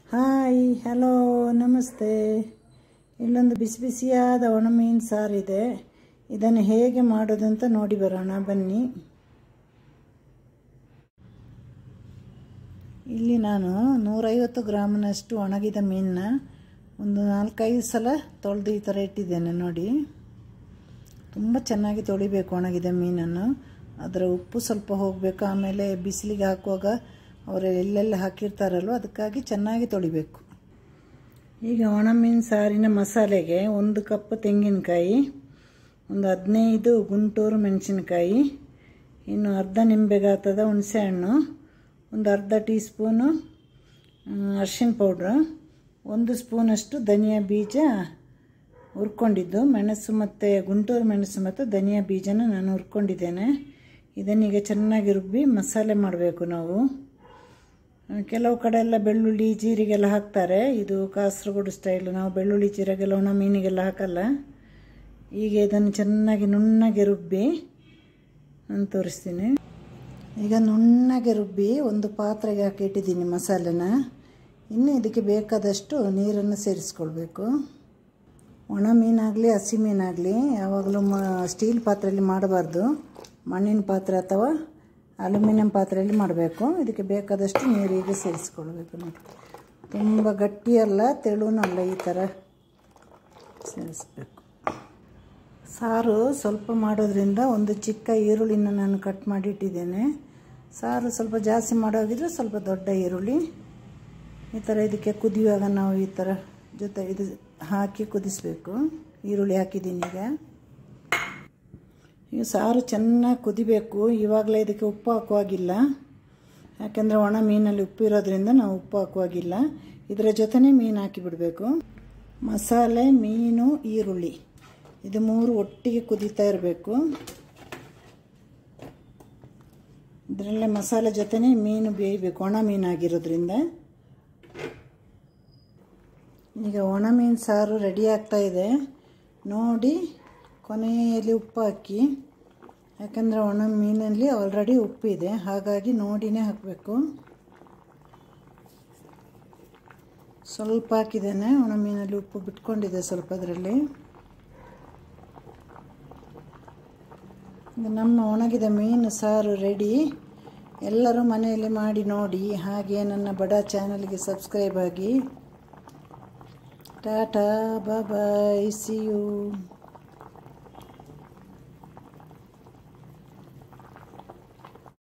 hi hello ನಮಸ್ತೆ ಇಲ್ಲೊಂದು ಬಿಸಿ ಬಿಸಿಯಾದ ಒಣಮೀನು ಸಾರಿದೆ ಇದನ್ನು ಹೇಗೆ ಮಾಡೋದಂತ ನೋಡಿ ಬರೋಣ ಬನ್ನಿ ಇಲ್ಲಿ ನಾನು ನೂರೈವತ್ತು ಗ್ರಾಮ್ನಷ್ಟು ಒಣಗಿದ ಮೀನನ್ನ ಒಂದು ನಾಲ್ಕೈದು ಸಲ ತೊಳೆದು ಈ ಥರ ಇಟ್ಟಿದ್ದೇನೆ ನೋಡಿ ತುಂಬ ಚೆನ್ನಾಗಿ ತೊಳಿಬೇಕು ಒಣಗಿದ ಮೀನನ್ನು ಅದರ ಉಪ್ಪು ಸ್ವಲ್ಪ ಹೋಗಬೇಕು ಆಮೇಲೆ ಬಿಸಿಲಿಗೆ ಹಾಕುವಾಗ ಅವರು ಎಲ್ಲೆಲ್ಲ ಹಾಕಿರ್ತಾರಲ್ವ ಅದಕ್ಕಾಗಿ ಚೆನ್ನಾಗಿ ತೊಳಿಬೇಕು ಈಗ ಒಣಮೀನು ಸಾರಿನ ಮಸಾಲೆಗೆ ಒಂದು ಕಪ್ ತೆಂಗಿನಕಾಯಿ ಒಂದು ಹದಿನೈದು ಗುಂಟೂರು ಮೆಣಸಿನಕಾಯಿ ಇನ್ನು ಅರ್ಧ ನಿಂಬೆ ಗಾತ್ರದ ಹುಣಸೆಹಣ್ಣು ಒಂದು ಅರ್ಧ ಟೀ ಸ್ಪೂನು ಅರ್ಶಿಣ ಪೌಡ್ರು ಒಂದು ಸ್ಪೂನಷ್ಟು ಧನಿಯಾ ಬೀಜ ಹುರ್ಕೊಂಡಿದ್ದು ಮೆಣಸು ಮತ್ತು ಗುಂಟೂರು ಮೆಣಸು ಮತ್ತು ಧನಿಯಾ ಬೀಜನ ನಾನು ಹುರ್ಕೊಂಡಿದ್ದೇನೆ ಇದನ್ನೀಗ ಚೆನ್ನಾಗಿ ರುಬ್ಬಿ ಮಸಾಲೆ ಮಾಡಬೇಕು ನಾವು ಕೆಲವು ಕಡೆ ಎಲ್ಲ ಬೆಳ್ಳುಳ್ಳಿ ಜೀರಿಗೆಲ್ಲ ಹಾಕ್ತಾರೆ ಇದು ಕಾಸರಗೋಡು ಸ್ಟೈಲ್ ನಾವು ಬೆಳ್ಳುಳ್ಳಿ ಜೀರಿಗೆಲ್ಲ ಒಣ ಮೀನಿಗೆಲ್ಲ ಹಾಕಲ್ಲ ಈಗ ಇದನ್ನು ಚೆನ್ನಾಗಿ ನುಣ್ಣಗೆ ರುಬ್ಬಿ ನಾನು ತೋರಿಸ್ತೀನಿ ಈಗ ನುಣ್ಣಗೆ ರುಬ್ಬಿ ಒಂದು ಪಾತ್ರೆಗೆ ಹಾಕಿ ಇಟ್ಟಿದ್ದೀನಿ ಮಸಾಲೆನ ಇನ್ನು ಇದಕ್ಕೆ ಬೇಕಾದಷ್ಟು ನೀರನ್ನು ಸೇರಿಸ್ಕೊಳ್ಬೇಕು ಒಣ ಮೀನಾಗಲಿ ಹಸಿ ಮೀನಾಗಲಿ ಯಾವಾಗಲೂ ಮ ಸ್ಟೀಲ್ ಪಾತ್ರೆಯಲ್ಲಿ ಮಾಡಬಾರ್ದು ಮಣ್ಣಿನ ಪಾತ್ರೆ ಅಥವಾ ಅಲ್ಯೂಮಿನಿಯಂ ಪಾತ್ರೆಯಲ್ಲಿ ಮಾಡಬೇಕು ಇದಕ್ಕೆ ಬೇಕಾದಷ್ಟು ನೀರಿಗೆ ಸೇರಿಸ್ಕೊಳ್ಬೇಕು ನೋಡಿ ತುಂಬ ಗಟ್ಟಿಯಲ್ಲ ತೆಳುನೂ ಅಲ್ಲ ಈ ಥರ ಸೇರಿಸ್ಬೇಕು ಸಾರು ಸ್ವಲ್ಪ ಮಾಡೋದ್ರಿಂದ ಒಂದು ಚಿಕ್ಕ ಈರುಳ್ಳಿನ ನಾನು ಕಟ್ ಮಾಡಿ ಇಟ್ಟಿದ್ದೇನೆ ಸಾರು ಸ್ವಲ್ಪ ಜಾಸ್ತಿ ಮಾಡೋಗಿದ್ರೆ ಸ್ವಲ್ಪ ದೊಡ್ಡ ಈರುಳ್ಳಿ ಈ ಥರ ಇದಕ್ಕೆ ಕುದಿಯುವಾಗ ನಾವು ಈ ಥರ ಜೊತೆ ಇದು ಹಾಕಿ ಕುದಿಸ್ಬೇಕು ಈರುಳ್ಳಿ ಹಾಕಿದ್ದೀನಿ ಈಗ ಈಗ ಸಾರು ಚೆನ್ನಾಗಿ ಕುದಿಬೇಕು ಇವಾಗಲೇ ಇದಕ್ಕೆ ಉಪ್ಪು ಹಾಕುವಾಗಿಲ್ಲ ಯಾಕೆಂದರೆ ಒಣ ಮೀನಲ್ಲಿ ಉಪ್ಪು ಇರೋದ್ರಿಂದ ನಾವು ಉಪ್ಪು ಹಾಕುವಾಗಿಲ್ಲ ಇದರ ಜೊತೆನೇ ಮೀನು ಹಾಕಿಬಿಡಬೇಕು ಮಸಾಲೆ ಮೀನು ಈರುಳ್ಳಿ ಇದು ಮೂರು ಒಟ್ಟಿಗೆ ಕುದೀತಾ ಇರಬೇಕು ಇದರಲ್ಲೇ ಮಸಾಲೆ ಜೊತೆನೇ ಮೀನು ಬೇಯಬೇಕು ಒಣ ಮೀನಾಗಿರೋದ್ರಿಂದ ಈಗ ಒಣ ಮೀನು ಸಾರು ರೆಡಿ ಆಗ್ತಾ ಇದೆ ನೋಡಿ ಕೊನೆಯಲ್ಲಿ ಉಪ್ಪು ಹಾಕಿ ಯಾಕಂದರೆ ಒಣ ಮೀನಲ್ಲಿ ಆಲ್ರೆಡಿ ಉಪ್ಪಿದೆ ಹಾಗಾಗಿ ನೋಡಿನೇ ಹಾಕಬೇಕು ಸ್ವಲ್ಪ ಹಾಕಿದ್ದೇನೆ ಒಣ ಮೀನಲ್ಲಿ ಉಪ್ಪು ಬಿಟ್ಕೊಂಡಿದೆ ಸ್ವಲ್ಪ ಅದರಲ್ಲಿ ನಮ್ಮ ಒಣಗಿದ ಮೀನು ಸಾರು ರೆಡಿ ಎಲ್ಲರೂ ಮನೆಯಲ್ಲಿ ಮಾಡಿ ನೋಡಿ ಹಾಗೆ ನನ್ನ ಬಡ ಚಾನಲ್ಗೆ ಸಬ್ಸ್ಕ್ರೈಬ್ ಆಗಿ ಟಾಟಾ ಬಾಯ್ ಸಿ ಯು